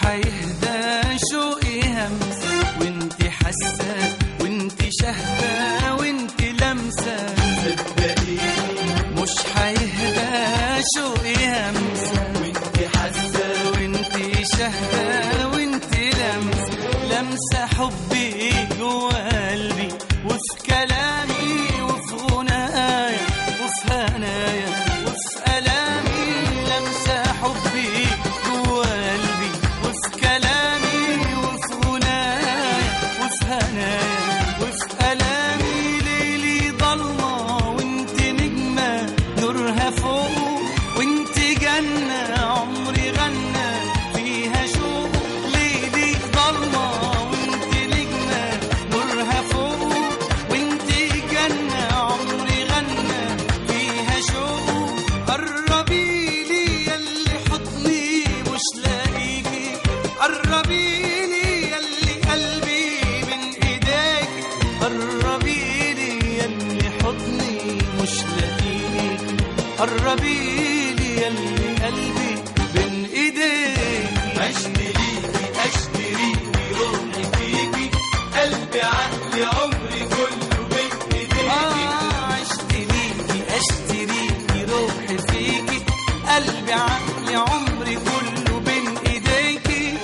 هيهدى شوقي همس وانت حاسه وانت شاهده وانت لامسه مش هيهدى شوقي همس وانت حاسه وانت شاهده وانت لامسه لامسه حبي جوا قلبي وفي كلامي وفي غنايا وفي هنايا وفي ألامي لمسة حبي جوا قلبي وفي كلامي وفي غنايا وفي هنايا وفي ألامي ليلي ضلمة وانت نجمة نورها فوق وانت جنة عمري غنى فيها شوق ليلي ضلمة وانت نجمة نورها فوق وانت جنة عمري غنى فيها شوق قربي لي يلي حضني مش لاقيكي قربي لي يلي قلبي من ايديك قربي لي يلي حضني مش لاقيكي قربي لي يلي قلبي بين ايديك اشتريكي اشتريكي روحي فيكي قلبي عقلي عمري كله بين ايديكي آه اشتريكي اشتريكي روحي فيكي قلبي عقلي عمري كله بين ايديكي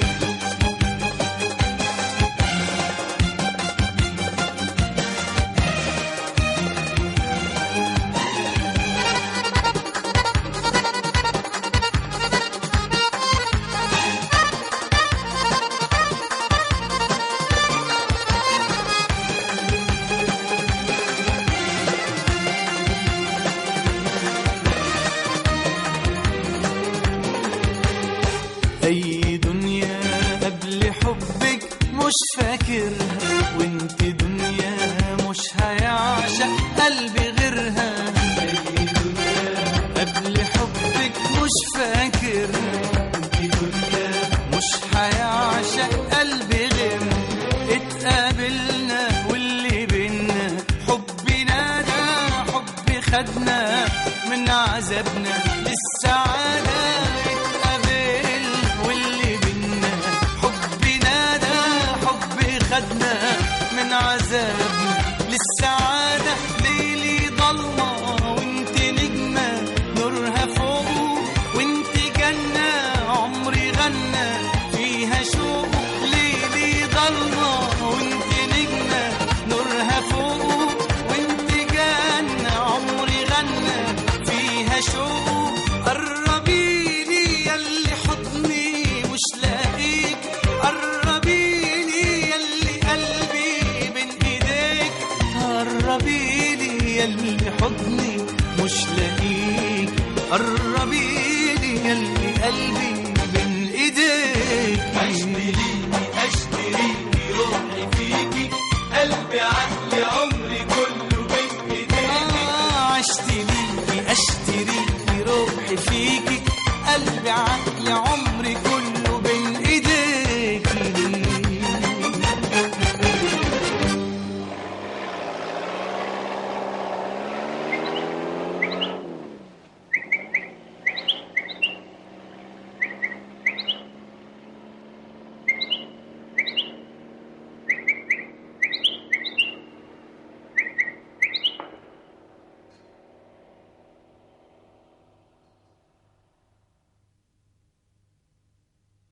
اي دنيا قبل حبك مش فاكرها وانت دنيا مش هيعشق قلبي غيرها اي دنيا قبل حبك مش فاكرها انت دنيا مش هيعشق قلبي غيرها اتقابلنا واللي بينا حبنا ده حب خدنا من عذابنا للسعادة اتقابلنا واللي بينا حبنا ده حب خدنا من عذابنا للسعادة ليلي ضلمة وانت نجمة نورها فوق وانت جنة عمري غنى فيها شوق ليلي ضلمة وانت نجمة نورها فوق وانت جنة عمري غنى فيها شوق قربي لي يلي حضني مش لاقيك قربي لي يلي قلبي بين ايديك قربي لي يلي حضني مش لاقيك قربي لي يلي قلبي بين ايديك اشتريكي اشتريكي روحي فيكي قلبي عقلي عمري كله بين ايديكي آه اشتريكي اشتريكي روحي فيكي قلبي